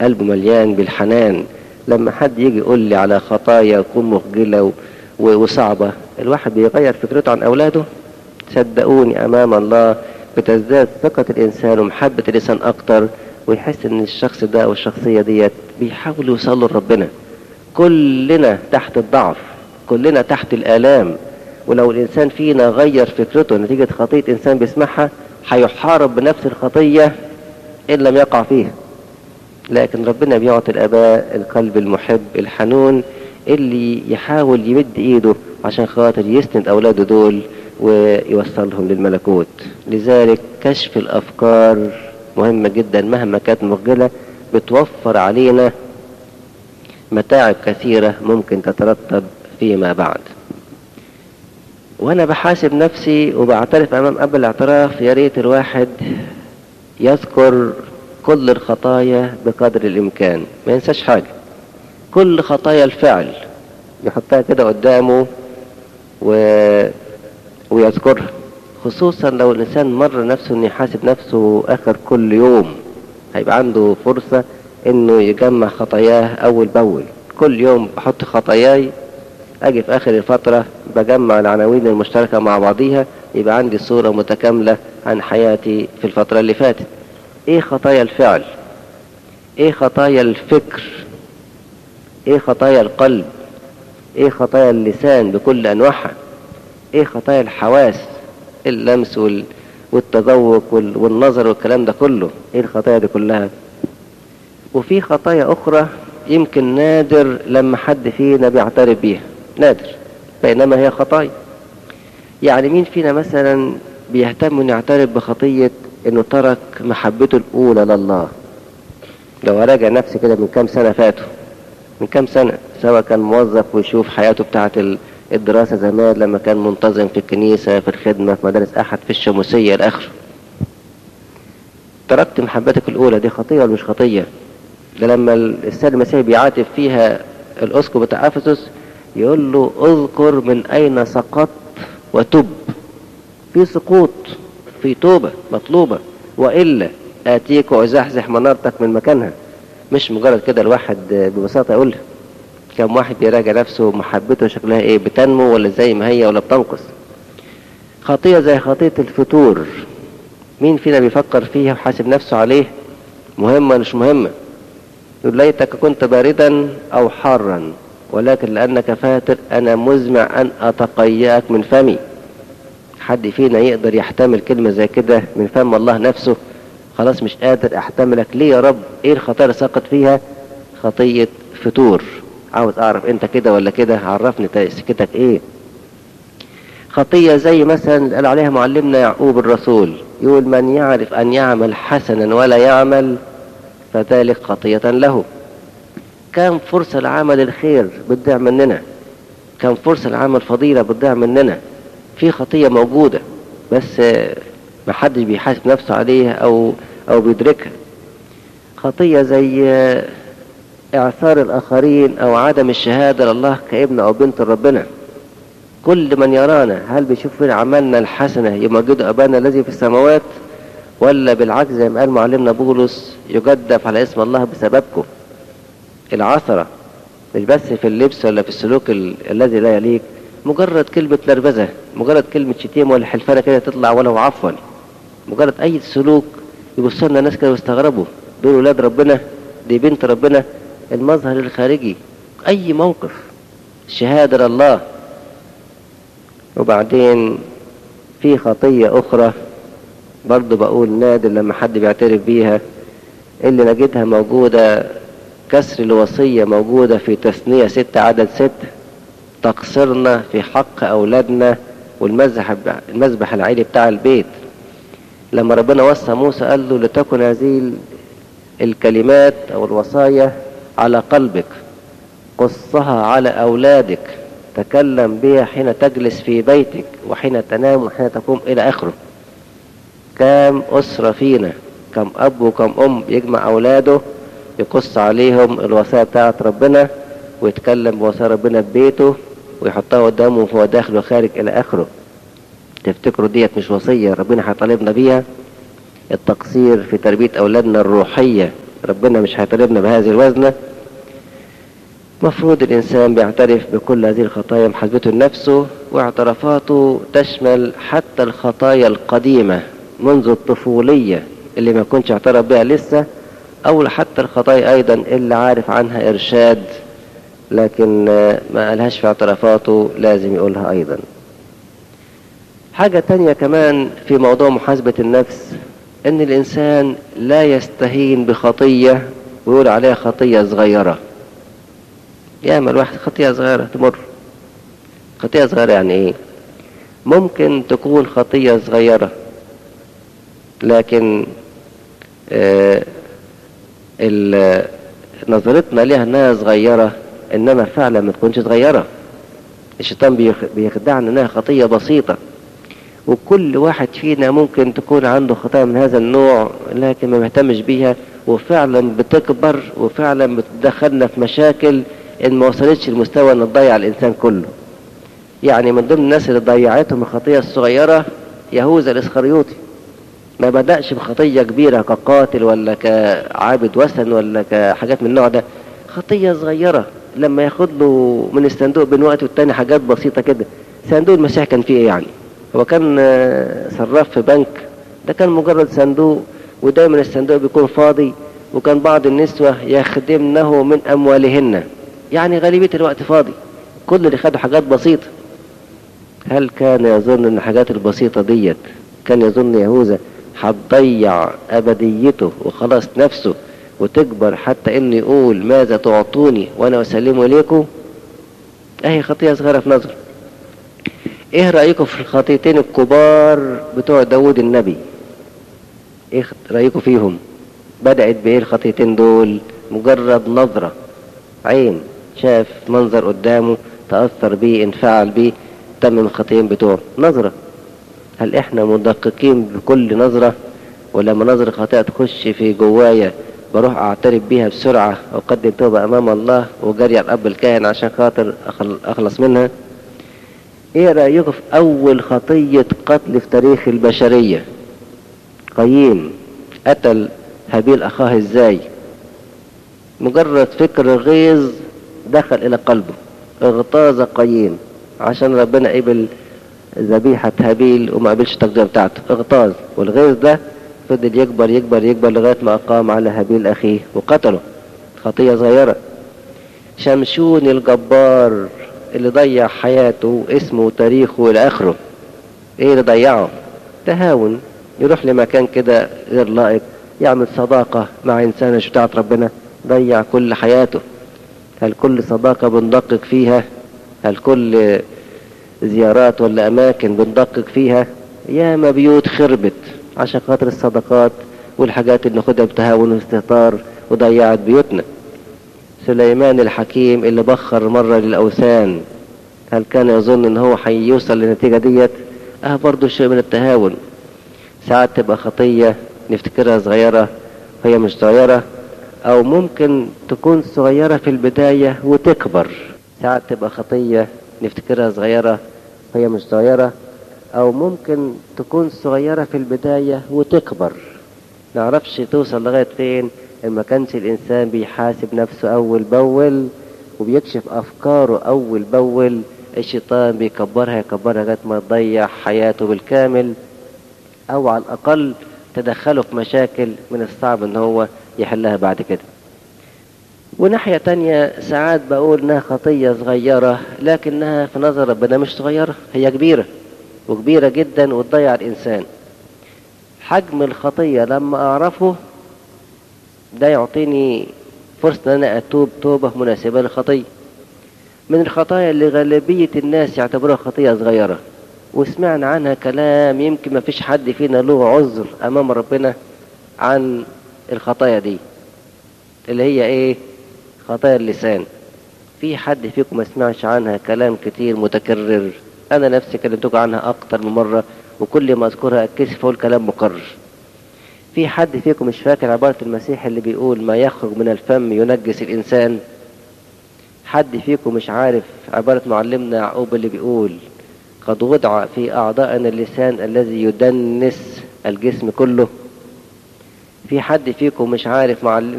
قلبه مليان بالحنان لما حد يجي يقول لي على خطايا تكون مخجلة و- و- وصعبة الواحد بيغير فكرته عن أولاده صدقوني أمام الله بتزداد ثقة الإنسان ومحبة الإنسان أكتر ويحس إن الشخص ده أو الشخصية ديت بيحاولوا يوصلوا لربنا كلنا تحت الضعف كلنا تحت الآلام ولو الإنسان فينا غير فكرته نتيجة خطية إنسان بيسمعها هيحارب بنفس الخطية إن لم يقع فيها لكن ربنا بيعطي الآباء القلب المحب الحنون اللي يحاول يمد إيده عشان خاطر يسند أولاده دول ويوصلهم للملكوت لذلك كشف الأفكار مهمة جدا مهما كانت مخجلة بتوفر علينا متاعب كثيرة ممكن تترتب فيما بعد وأنا بحاسب نفسي وبعترف أمام أب الاعتراف يا ريت الواحد يذكر كل الخطايا بقدر الإمكان ما ينساش حاجة كل خطايا الفعل يحطها كده قدامه و... ويذكرها خصوصا لو الإنسان مر نفسه إنه يحاسب نفسه آخر كل يوم هيبقى عنده فرصة إنه يجمع خطاياه أول بأول كل يوم بحط خطاياي أجي في آخر الفترة بجمع العناوين المشتركة مع بعضيها يبقى عندي صورة متكاملة عن حياتي في الفترة اللي فاتت ايه خطايا الفعل ايه خطايا الفكر ايه خطايا القلب ايه خطايا اللسان بكل انواعها ايه خطايا الحواس اللمس وال... والتذوق وال... والنظر والكلام ده كله ايه الخطايا دي كلها وفي خطايا اخرى يمكن نادر لما حد فينا بيعترف بيها نادر بينما هي خطايا يعني مين فينا مثلا بيهتم انه يعترف بخطية انه ترك محبته الاولى لله لو راجع نفسي كده من كام سنة فاتوا من كام سنة سواء كان موظف ويشوف حياته بتاعة الدراسة زمان لما كان منتظم في الكنيسة في الخدمة في مدارس أحد في الشموسية الآخر تركت محبتك الأولى دي خطية ولا مش خطية ده لما السيد المسيح بيعاتب فيها الأسقف بتاع أفسس يقول له اذكر من أين سقطت وتب في سقوط في توبة مطلوبة وإلا آتيك وأزحزح منارتك من مكانها مش مجرد كده الواحد ببساطة يقولها كم واحد بيراجع نفسه محبته شكلها ايه بتنمو ولا زي ما هي ولا بتنقص خطية زي خطية الفتور مين فينا بيفكر فيها وحاسب نفسه عليه مهمة مش مهمة يقول ليتك كنت باردا أو حارا ولكن لأنك فاتر أنا مزمع أن أتقيأك من فمي حد فينا يقدر يحتمل كلمة زي كده من فم الله نفسه خلاص مش قادر احتملك ليه يا رب ايه الخطايا اللي سقط فيها خطية فتور عاوز اعرف انت كده ولا كده عرفني سكتك ايه خطية زي مثلا اللي قال عليها معلمنا يعقوب الرسول يقول من يعرف ان يعمل حسنا ولا يعمل فذلك خطية له كم فرصة لعمل الخير بتضيع مننا كم فرصة لعمل فضيلة بتضيع مننا في خطية موجودة بس ما حدش بيحاسب نفسه عليها او او بيدركها خطية زي اعثار الاخرين او عدم الشهادة لله كابن او بنت ربنا كل من يرانا هل بيشوف فينا عملنا الحسنة يمجد ابانا الذي في السماوات ولا بالعكس زي ما قال معلمنا بولس يجدف على اسم الله بسببكم العثرة مش بس في اللبس ولا في السلوك ال... الذي لا يليق مجرد كلمة لربزة مجرد كلمة شتيمة ولا حلفانة كده تطلع ولو عفوا مجرد أي سلوك يبص لنا ناس كده ويستغربوا دول ولاد ربنا دي بنت ربنا المظهر الخارجي أي موقف شهادة لله وبعدين في خطية أخرى برضه بقول نادر لما حد بيعترف بيها اللي نجدها موجودة كسر الوصية موجودة في تثنية ستة عدد ستة تقصيرنا في حق أولادنا والمذبح المذبح العيلي بتاع البيت لما ربنا وصى موسى قال له لتكن هذه الكلمات أو الوصايا على قلبك قصها على أولادك تكلم بها حين تجلس في بيتك وحين تنام وحين تقوم إلى آخره كم أسرة فينا كم أب وكم أم يجمع أولاده يقص عليهم الوصايا بتاعت ربنا ويتكلم بوصايا ربنا ببيته ويحطها قدامه وهو داخل وخارج إلى آخره تفتكروا ديت مش وصية ربنا هيطالبنا بيها التقصير في تربية أولادنا الروحية ربنا مش هيطالبنا بهذه الوزنة مفروض الإنسان بيعترف بكل هذه الخطايا محاسبته لنفسه واعترافاته تشمل حتى الخطايا القديمة منذ الطفولية اللي ما كنتش اعترف بها لسه أو حتى الخطايا أيضا اللي عارف عنها إرشاد لكن ما قالهاش في اعترافاته لازم يقولها أيضا حاجة تانية كمان في موضوع محاسبة النفس ان الانسان لا يستهين بخطية ويقول عليها خطية صغيرة ياما الواحد خطية صغيرة تمر خطية صغيرة يعني ايه ممكن تكون خطية صغيرة لكن آه نظرتنا ليها انها صغيرة انما فعلا ما تكونش صغيرة الشيطان بيخدعنا انها خطية بسيطة وكل واحد فينا ممكن تكون عنده خطايا من هذا النوع لكن ما بيهتمش بيها وفعلا بتكبر وفعلا بتدخلنا في مشاكل ان ما وصلتش لمستوى ان تضيع الانسان كله يعني من ضمن الناس اللي ضيعتهم الخطيه الصغيره يهوذا الاسخريوطي ما بدأش بخطية كبيرة كقاتل ولا كعابد وثن ولا كحاجات من النوع ده خطية صغيرة لما ياخد له من الصندوق بين وقت والتاني حاجات بسيطة كده صندوق المسيح كان فيه ايه يعني هو كان صراف في بنك ده كان مجرد صندوق ودايما الصندوق بيكون فاضي وكان بعض النسوة يخدمنه من أموالهن يعني غالبية الوقت فاضي كل اللي خدوا حاجات بسيطة هل كان يظن ان الحاجات البسيطة ديت كان يظن يهوذا هتضيع أبديته وخلاص نفسه وتكبر حتى انه يقول ماذا تعطوني وانا اسلمه اليكم اهي خطية صغيرة في نظر ايه رأيكم في الخطيتين الكبار بتوع داود النبي ايه رأيكم فيهم بدأت بايه الخطيتين دول مجرد نظرة عين شاف منظر قدامه تأثر بيه انفعل بيه تم الخطيين بتوعه نظرة هل احنا مدققين بكل نظرة ولما نظرة خطيئة تخش في جوايا بروح اعترف بيها بسرعة واقدم توبة امام الله وجري على الاب الكاهن عشان خاطر اخلص منها ايه رأيكم في اول خطية قتل في تاريخ البشرية قايين قتل هابيل اخاه ازاي مجرد فكر غيظ دخل الى قلبه اغتاظ قايين عشان ربنا قبل ذبيحة هابيل وما قبلش التقديم بتاعته اغتاظ والغيظ ده فضل يكبر يكبر يكبر لغاية ما أقام على هابيل أخيه وقتله خطية صغيرة شمشون الجبار اللي ضيع حياته واسمه وتاريخه إلى آخره إيه اللي ضيعه؟ تهاون يروح لمكان كده غير لائق يعمل صداقة مع إنسان مش بتاعت ربنا ضيع كل حياته هل كل صداقة بندقق فيها هل كل زيارات ولا أماكن بندقق فيها ياما بيوت خربت عشان خاطر الصدقات والحاجات اللي ناخدها بتهاون واستهتار وضيعت بيوتنا سليمان الحكيم اللي بخر مرة للأوثان هل كان يظن ان هو هيوصل للنتيجة ديت اه برضو شيء من التهاون ساعات تبقى خطية نفتكرها صغيرة وهي مش صغيرة او ممكن تكون صغيرة في البداية وتكبر ساعات تبقى خطية نفتكرها صغيرة وهي مش صغيرة او ممكن تكون صغيرة في البداية وتكبر نعرفش توصل لغاية فين ان ما كانش الانسان بيحاسب نفسه اول باول وبيكشف افكاره اول باول الشيطان بيكبرها يكبرها لغاية ما تضيع حياته بالكامل او على الاقل تدخله في مشاكل من الصعب ان هو يحلها بعد كده وناحية تانية ساعات بقول انها خطية صغيرة لكنها في نظر ربنا مش صغيرة هي كبيرة وكبيرة جدا وتضيع الإنسان حجم الخطية لما أعرفه ده يعطيني فرصة أن أنا أتوب توبة مناسبة للخطية من الخطايا اللي غالبية الناس يعتبروها خطية صغيرة وسمعنا عنها كلام يمكن ما فيش حد فينا له عذر أمام ربنا عن الخطايا دي اللي هي إيه خطايا اللسان في حد فيكم ما سمعش عنها كلام كتير متكرر انا نفسي كلمتكم عنها اكتر من مرة وكل ما اذكرها اتكسف اقول كلام مكرر في حد فيكم مش فاكر عبارة المسيح اللي بيقول ما يخرج من الفم ينجس الانسان حد فيكم مش عارف عبارة معلمنا يعقوب اللي بيقول قد وضع في اعضائنا اللسان الذي يدنس الجسم كله في حد فيكم مش عارف معلم